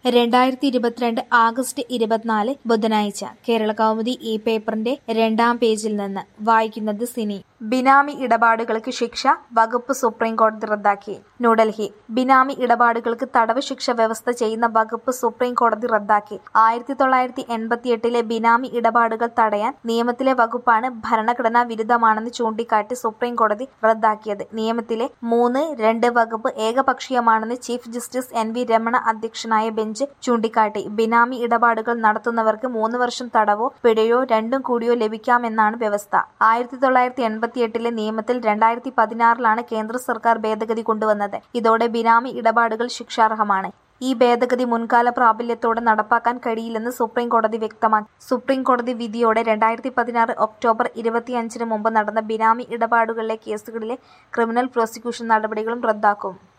രണ്ടായിരത്തി ഇരുപത്തിരണ്ട് ആഗസ്റ്റ് ഇരുപത്തിനാല് ബുധനാഴ്ച കേരള കൗമുദി ഈ പേപ്പറിന്റെ രണ്ടാം പേജിൽ നിന്ന് വായിക്കുന്നത് സിനി ബിനാമി ഇടപാടുകൾക്ക് ശിക്ഷ വകുപ്പ് സുപ്രീം കോടതി റദ്ദാക്കി ന്യൂഡൽഹി ബിനാമി ഇടപാടുകൾക്ക് തടവ് ശിക്ഷ വ്യവസ്ഥ ചെയ്യുന്ന വകുപ്പ് സുപ്രീം കോടതി റദ്ദാക്കി ആയിരത്തി തൊള്ളായിരത്തി എൺപത്തിയെട്ടിലെ ബിനാമി ഇടപാടുകൾ തടയാൻ നിയമത്തിലെ വകുപ്പാണ് ഭരണഘടനാ വിരുദ്ധമാണെന്ന് ചൂണ്ടിക്കാട്ടി സുപ്രീം കോടതി റദ്ദാക്കിയത് നിയമത്തിലെ മൂന്ന് രണ്ട് വകുപ്പ് ഏകപക്ഷീയമാണെന്ന് chief justice N V Ramana അധ്യക്ഷനായ ബെഞ്ച് ചൂണ്ടിക്കാട്ടി ബിനാമി ഇടപാടുകൾ നടത്തുന്നവർക്ക് മൂന്ന് വർഷം തടവോ പിഴയോ രണ്ടും കൂടിയോ ലഭിക്കാമെന്നാണ് വ്യവസ്ഥ ആയിരത്തി തൊള്ളായിരത്തി എൺപത്തിയെട്ടിലെ നിയമത്തിൽ രണ്ടായിരത്തി പതിനാറിലാണ് കേന്ദ്ര സർക്കാർ ഭേദഗതി കൊണ്ടുവന്നത് ഇതോടെ ബിനാമി ഇടപാടുകൾ ശിക്ഷാർഹമാണ് ഈ ഭേദഗതി മുൻകാല പ്രാബല്യത്തോടെ നടപ്പാക്കാൻ കഴിയില്ലെന്ന് സുപ്രീം കോടതി വ്യക്തമാക്കി സുപ്രീം കോടതി വിധിയോടെ രണ്ടായിരത്തി പതിനാറ് ഒക്ടോബർ ഇരുപത്തിയഞ്ചിന് മുമ്പ് നടന്ന ബിനാമി ഇടപാടുകളിലെ കേസുകളിലെ ക്രിമിനൽ പ്രോസിക്യൂഷൻ നടപടികളും റദ്ദാക്കും